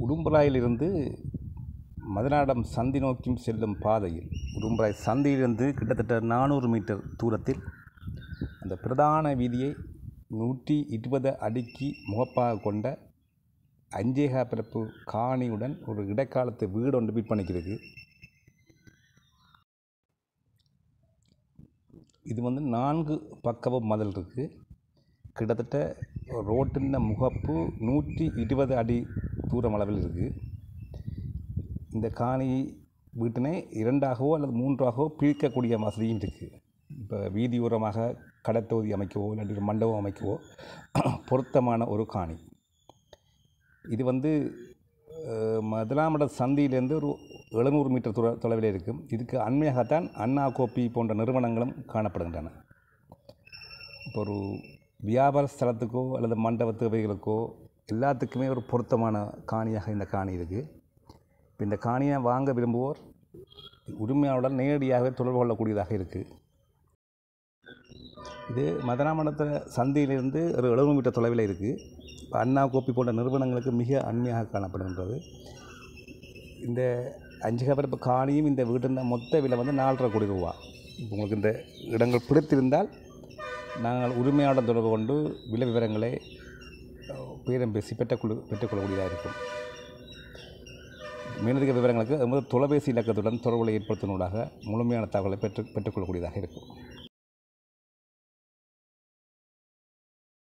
உடும்பராயிலிருந்து மதனாடம் சந்தி நோக்கி செல்லும் பாதையில் உடும்பராய் சந்தியிலிருந்து கிட்டத்தட்ட நானூறு மீட்டர் தூரத்தில் அந்த பிரதான வீதியை நூற்றி இருபது அடிக்கு முகப்பாக கொண்ட அஞ்சேகா பிறப்பு காணியுடன் ஒரு இடைக்காலத்து வீடு ஒன்று விற்பனைக்கு இருக்கு இது வந்து நான்கு பக்கமும் மதில் இருக்குது கிட்டத்தட்ட ரோட்டின் முகப்பு நூற்றி இருபது அடி தூரம் அளவில் இருக்குது இந்த காணி வீட்டினை இரண்டாகவோ அல்லது மூன்றாகவோ பிரிக்கக்கூடிய வசதியும் இருக்குது இப்போ வீதியோரமாக கடைத்தொகுதி அமைக்கவோ இல்லாட்டி ஒரு மண்டபம் அமைக்கவோ பொருத்தமான ஒரு காணி இது வந்து அஹ், முதலாமட சந்தியிலேருந்து ஒரு எழுநூறு மீட்டர் தூர தொலைவில் இருக்கும் இதுக்கு அண்மையாகத்தான் அண்ணா கோப்பி போன்ற நிறுவனங்களும் காணப்படுகின்றன இப்போ ஒரு வியாபார ஸ்தலத்துக்கோ அல்லது மண்டப தேவைகளுக்கோ எல்லாத்துக்குமே ஒரு பொருத்தமான காணியாக இந்த காணி இருக்குது இப்போ இந்த காணியை வாங்க விரும்புவோர் உரிமையாளருடன் நேரடியாகவே தொடர்பு கொள்ளக்கூடியதாக இருக்குது இது மதனாமடத்தில் சந்தையிலிருந்து ஒரு எழுநூறு மீட்டர் தொலைவில் இருக்குது இப்போ அண்ணா கோப்பி போன்ற நிறுவனங்களுக்கு மிக அண்மையாக காணப்படுகின்றது இந்த அஞ்சு கபரப்பு காணியும் இந்த வீட்டின் மொத்த விலை வந்து நாலரை கோடி ரூபா இப்போ உங்களுக்கு இந்த இடங்கள் பிடித்திருந்தால் நாங்கள் உரிமையாளர் தொடர்பு கொண்டு விலை விவரங்களை அஹ், பேரம் பேசி பெற்றுக்கொள்ள பெற்றுக்கொள்ளக்கூடியதாக இருக்கும் மேலதிக விவரங்களுக்கு எமது தொலைபேசி இலக்கத்துடன் தொடர்புகளை ஏற்படுத்தினூடாக முழுமையான தகவலை பெற்று பெற்றுக்கொள்ளக்கூடியதாக இருக்கும்